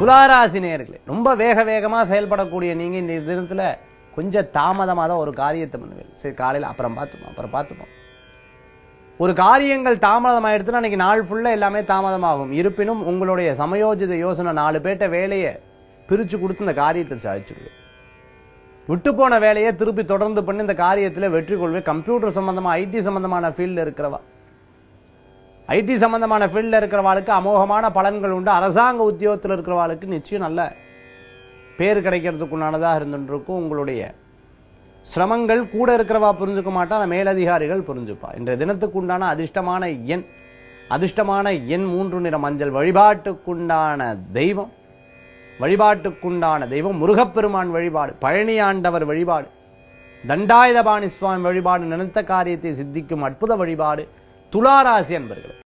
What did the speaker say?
துளாராசி நேயர்களே ரொம்ப வேக வேகமா செயல்படக்கூடிய நீங்க இந்த தினத்துல கொஞ்சம் தாமதமா தான் ஒரு காரியத்தை பண்ணுவீங்க சரி காலையில அப்புறம் பார்த்துப்போம் அப்புறம் பார்த்துப்போம் ஒரு காரியங்கள் தாமதம் ஆயிடுச்சுன்னா அன்னைக்கு நாள் ஃபுல்லா எல்லாமே தாமதமாகும் இருப்பினும் உங்களுடைய சமயோஜித யோசனை நாலு பேர்ட்ட வேலையை பிரிச்சு கொடுத்து இந்த காரியத்தை சாதிச்சுடுது விட்டு போன வேலையை திருப்பி தொடர்ந்து பண்ணி இந்த காரியத்துல வெற்றி கொள்வே கம்ப்யூட்டர் சம்பந்தமா ஐடி சம்பந்தமான ஃபீல்ட்ல இருக்கிறவா ஐடி சம்பந்தமான ஃபீல்ட்ல இருக்கிறவாளுக்கு அமோகமான பலன்கள் உண்டு அரசாங்க உத்தியோகத்தில் இருக்கிறவாளுக்கு நிச்சயம் நல்ல பேர் கிடைக்கிறதுக்குண்டானதாக இருந்துட்டு இருக்கும் உங்களுடைய சிரமங்கள் கூட இருக்கிறவா புரிஞ்சுக்க மாட்டா ஆனா மேலதிகாரிகள் புரிஞ்சுப்பா இன்றைய தினத்துக்கு உண்டான அதிர்ஷ்டமான எண் அதிர்ஷ்டமான எண் மூன்று நிற மஞ்சள் வழிபாட்டுக்குண்டான தெய்வம் வழிபாட்டுக்குண்டான தெய்வம் முருகப்பெருமான் வழிபாடு பழனி ஆண்டவர் வழிபாடு தண்டாயுதபாணி சுவாமி வழிபாடு நினைத்த காரியத்தை சித்திக்கும் அற்புத வழிபாடு துளாராசி அன்பர்கள்